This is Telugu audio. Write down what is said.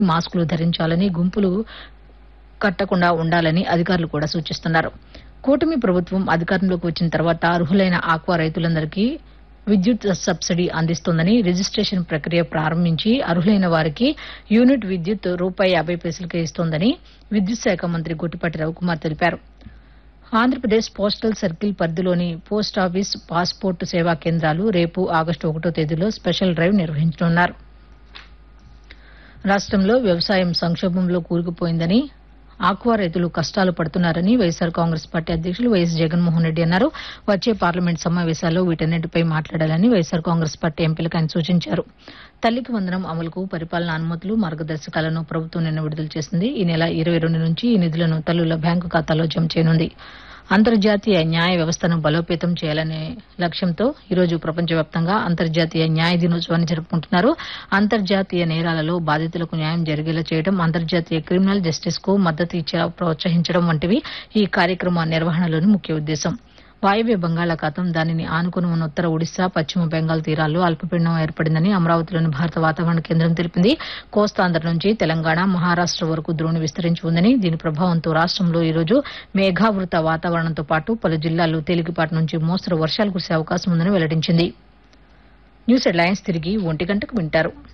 మాస్కులు ధరించాలని గుంపులు కట్టకుండా ఉండాలని అధికారులు కూడా సూచిస్తున్నారు కూటమి ప్రభుత్వం అధికారంలోకి వచ్చిన తర్వాత అర్హులైన ఆక్వా రైతులందరికీ విద్యుత్ సబ్సిడీ అందిస్తోందని రిజిస్ట్రేషన్ ప్రక్రియ ప్రారంభించి అర్హులైన వారికి యూనిట్ విద్యుత్ రూపాయి యాభై పైసలకే ఇస్తోందని విద్యుత్ శాఖ మంత్రి గొట్టిపాటి రవికుమార్ తెలిపారు ఆంధ్రప్రదేశ్ పోస్టల్ సర్కిల్ పరిధిలోని పోస్టాఫీస్ పాస్పోర్టు సేవా కేంద్రాలు రేపు ఆగస్టు ఒకటో తేదీలో స్పెషల్ డ్రైవ్ నిర్వహించనున్నారు రాష్ట్రంలో వ్యవసాయం సంక్షోభంలో కూరుకుపోయిందని ఆక్వా రైతులు కష్టాలు పడుతున్నారని వైఎస్సార్ కాంగ్రెస్ పార్టీ అధ్యక్షులు వైఎస్ జగన్మోహన్ రెడ్డి అన్నారు వచ్చే పార్లమెంట్ సమావేశాల్లో వీటన్నిటిపై మాట్లాడాలని వైఎస్సార్ కాంగ్రెస్ పార్టీ ఎంపీలకు ఆయన సూచించారు తల్లికి వందనం అమలుకు పరిపాలన అనుమతులు మార్గదర్శకాలను ప్రభుత్వం నిన్న విడుదల చేసింది ఈ నెల ఇరవై రెండు నుంచి ఈ నిధులను తల్లుల బ్యాంకు ఖాతాలో జమ చేయనుంది అంతర్జాతీయ న్యాయ వ్యవస్థను బలోపేతం చేయాలనే లక్ష్యంతో ఈరోజు ప్రపంచవ్యాప్తంగా అంతర్జాతీయ న్యాయ దినోత్సవాన్ని జరుపుకుంటున్నారు అంతర్జాతీయ నేరాలలో బాధితులకు న్యాయం జరిగేలా చేయడం అంతర్జాతీయ క్రిమినల్ జస్టిస్ కు మద్దతు ఇచ్చే ప్రోత్సహించడం వంటివి ఈ కార్యక్రమ నిర్వహణలోని ముఖ్య ఉద్దేశం వాయువ్య బంగాళాఖాతం దానిని ఆనుకుని ఉన్న ఉత్తర ఒడిశా పశ్చిమ బెంగాల్ తీరాల్లో అల్పపీడనం ఏర్పడిందని అమరావతిలోని భారత వాతావరణ కేంద్రం తెలిపింది కోస్తాంధ్ర నుంచి తెలంగాణ మహారాష్ట వరకు ద్రోణి విస్తరించి ఉందని దీని ప్రభావంతో రాష్టంలో ఈ రోజు మేఘావృత వాతావరణంతో పాటు పలు జిల్లాల్లో తేలికపాటి నుంచి మోస్తరు వర్షాలు కురిసే అవకాశం ఉందని వెల్లడించింది న్యూస్ హెడ్లైన్స్ తిరిగి ఒంటి గంటకు వింటారు